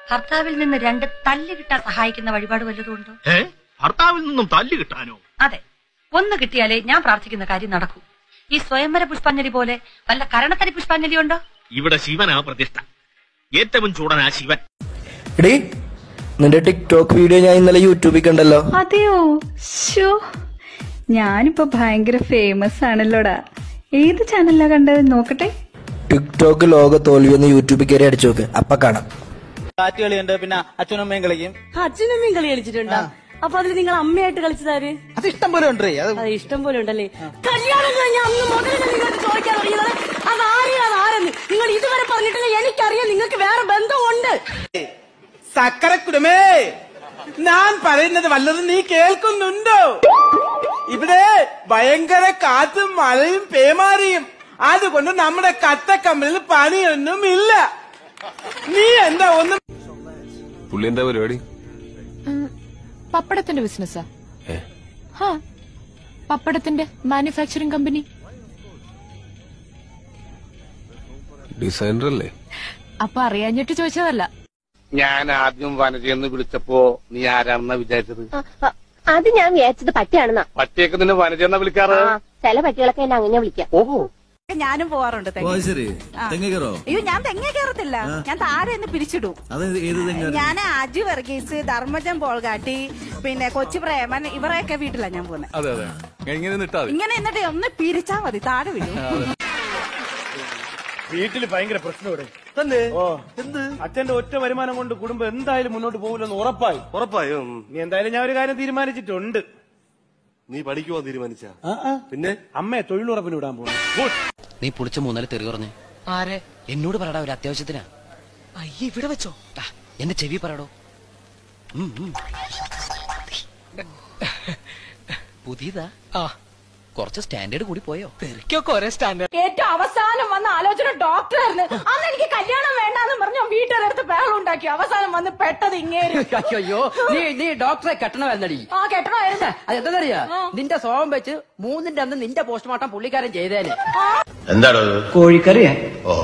ഭർത്താവിൽ നിന്ന് രണ്ട് തല്ല് കിട്ടാൻ സഹായിക്കുന്ന വഴിപാട് വല്ലതുണ്ടോ ഏ ഭർത്താവിൽ നിന്നും തല്ല് കിട്ടാനോ അതെ ഒന്ന് കിട്ടിയാലേ ഞാൻ പ്രാർത്ഥിക്കുന്ന കാര്യം നടക്കൂ ഈ സ്വയംവര പുഷ്പാഞ്ജലി പോലെ വല്ല കരണത്തരി പുഷ്പാഞ്ജലി ഉണ്ടോ ഇവിടെ ശിവനാ പ്രതിഷ്ഠ ഏറ്റവും ചൂടനാ ശിവൻ എടീ നിന്റെ ടിക്ടോക്ക് വീഡിയോ ഞാൻ ഇന്നലെ യൂട്യൂബിൽ കണ്ടല്ലോ അതെയോ ഷോ ഞാനിപ്പോ ഭയങ്കര ഫേമസ് ആണല്ലോടാ ഏത് ചാനലിലാ കണ്ടത് നോക്കട്ടെ ടിക്ടോക്ക് ലോക തോൽവിയെന്ന് യൂട്യൂബിൽ കയറി അടിച്ചു നോക്ക് അപ്പൊ കാണാം കാറ്റ് കളിയുണ്ട് പിന്നെ അച്ഛനും അമ്മയും കളിക്കും അച്ഛനമ്മയും കളി കളിച്ചിട്ടുണ്ടോ അപ്പൊ അതിൽ നിങ്ങൾ അമ്മയായിട്ട് കളിച്ചതാര് അത് ഇഷ്ടം പോലെ ഉണ്ട് അത് അത് ഇഷ്ടം പോലെ ഉണ്ടല്ലേ കല്യാണം കഴിഞ്ഞ അന്ന് മുതൽ ഞാൻ നിങ്ങൾക്ക് ചോദിക്കാൻ തുടങ്ങിയത് അത് ആരെയാ അത് ആരെന്ന് നിങ്ങൾ ഇതുവരെ പറഞ്ഞിട്ടില്ല എനിക്കറിയാം നിങ്ങൾക്ക് വേറെ ബന്ധമുണ്ട് സക്കരക്കുടമേ ഞാൻ പറയുന്നത് വല്ലതും നീ കേൾക്കുന്നുണ്ടോ ഇവിടെ ഭയങ്കര കാറ്റും മഴയും പേമാരിയും അതുകൊണ്ട് നമ്മുടെ കട്ടക്കമ്പലിൽ പണിയൊന്നും ഇല്ല നീ എന്താ ഒന്നും പുള്ളി എന്താ പരിപാടി പപ്പടത്തിന്റെ ബിസിനസ്സാ ഹാ പപ്പടത്തിന്റെ മാനുഫാക്ചറിംഗ് കമ്പനി ഡിസൈനർ അല്ലേ അപ്പൊ അറിയാഞ്ഞിട്ട് ചോദിച്ചതല്ല ഞാൻ ആദ്യം വനജയെന്ന് വിളിച്ചപ്പോ നീ ആരാണെന്നാ വിചാരിച്ചത് അത് ഞാൻ വിചാരിച്ചത് പട്ടിയാണെന്നാ പട്ടിയൊക്കെ നിന്നെ വനജയെന്നാ വിളിക്കാറ് ചില പട്ടികളൊക്കെ എന്നെ അങ്ങനെ വിളിക്കാം ഓഹോ ഞാനും പോവാറുണ്ട് തെങ്ങ്. ശരി തെങ്ങ് കയറോ അയ്യോ ഞാൻ തെങ്ങ കയറത്തില്ല ഞാൻ താഴെ നിന്ന് പിരിച്ചിടും അത് ഏത് തെങ്ങ് ഞാൻ അജു വർഗീസ് ധർമ്മജൻ പോൾഗാട്ടി പിന്നെ കൊച്ചു പ്രേമൻ ഇവരെയൊക്കെ വീട്ടിലാണ് ഞാൻ പോകുന്നത് അതെ അതെ ഇങ്ങനെ നിട്ടാ മതി ഇങ്ങനെ എന്നിട്ട് ഒന്ന് പിരിച്ചാ മതി താഴെ വീഴും വീട്ടിൽ ഭയങ്കര പ്രശ്നമാണ് തന്നെ ഓ എന്ത് അച്ഛന്റെ ഒറ്റ വരുമാനം കൊണ്ട് കുടുംബം എന്തായാലും മുന്നോട്ട് പോകില്ലെന്ന് ഉറപ്പായി ഉറപ്പായും നീ എന്തായാലും ഞാൻ ഒരു കാര്യം തീരുമാനിച്ചിട്ടുണ്ട് നീ പഠിക്കുവാൻ തീരുമാനിച്ച ആ, ആ. പിന്നെ അമ്മയെ തൊഴിലുറപ്പിന് വിടാൻ പോകുന്നു നീ പുളിച്ച മൂന്നാല് തെറി പറഞ്ഞു ആരെ എന്നോട് പറടാ ഒരു അത്യാവശ്യത്തിനാ അയ്യ ഇവിടെ വെച്ചോ എന്റെ ചെവി പറയടോ ഉം, ഉം. പുതിയതാ ആ കുറച്ച് സ്റ്റാൻഡേർഡ് കൂടി പോയോ തെറിക്കൊക്കെ ഒരേ സ്റ്റാൻഡേർഡ് ഏറ്റവും അവസാനം വന്ന ആലോചന ഡോക്ടറായിരുന്നു അന്ന് എനിക്ക് കല്യാണം വേണ്ടാന്ന് പറഞ്ഞു വീട്ടുകാരടുത്ത് ബഹളം ഉണ്ടാക്കി അവസാനം വന്ന് പെട്ടത് ഇങ്ങേര് അയ്യോ നീ നീ ഡോക്ടറെ കെട്ടണമായിരുന്നടി ആ കെട്ടണമായിരുന്നു അതെന്താ നിന്റെ സ്വഭാവം വെച്ച് മൂന്നിന്റെ അന്ന് നിന്റെ പോസ്റ്റ്മോർട്ടം പുള്ളിക്കാരൻ ചെയ്തേനെ എന്താണോ കോഴിക്കറിയാ ഓഹോ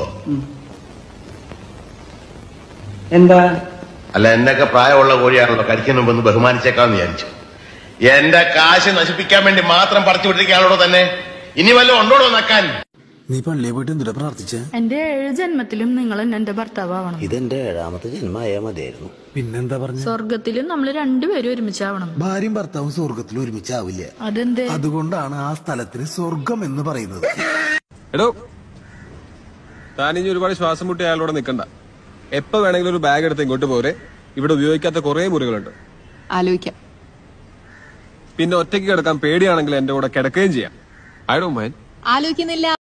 എന്താ അല്ല എന്നൊക്കെ പ്രായമുള്ള കോഴിയാണല്ലോ കഴിക്കുന്ന മുമ്പ് ഒന്ന് ബഹുമാനിച്ചേക്കാന്ന് വിചാരിച്ചു എന്റെ കാശ് നശിപ്പിക്കാൻ വേണ്ടി മാത്രം പറിച്ചു വിട്ടിരിക്കാണല്ലോ തന്നെ ഇനി വല്ലതും ഉണ്ടോടോ നക്കാൻ നീ പള്ളിയെ പോയിട്ട് എന്തിനാ പ്രാർത്ഥിച്ച എന്റെ ഏഴ് ജന്മത്തിലും നിങ്ങൾ എന്റെ ഭർത്താവണം ഇതെന്റെ ഏഴാമത്തെ ജന്മമായാ മതിയായിരുന്നു പിന്നെന്താ പറഞ്ഞു സ്വർഗത്തിലും നമ്മൾ രണ്ടുപേരും ഒരുമിച്ചാവണം ഭാര്യയും ഭർത്താവും സ്വർഗത്തിൽ ഒരുമിച്ചാവില്ല അതെന്തേ അതുകൊണ്ടാണ് ആ സ്ഥലത്തിന് സ്വർഗം എന്ന് പറയുന്നത് എടോ താനിനി ഒരുപാട് ശ്വാസം മുട്ടി അയാളോട് നിൽക്കണ്ട എപ്പോ വേണമെങ്കിലും ഒരു ബാഗ് എടുത്ത് ഇങ്ങോട്ട് പോരെ ഇവിടെ ഉപയോഗിക്കാത്ത കുറെ മുറികളുണ്ട് ആലോചിക്കാം പിന്നെ ഒറ്റയ്ക്ക് കിടക്കാൻ പേടിയാണെങ്കിൽ എന്റെ കൂടെ കിടക്കുകയും ചെയ്യാം ഐ ഡോ മൈൻഡ് ആലോചിക്കുന്നില്ല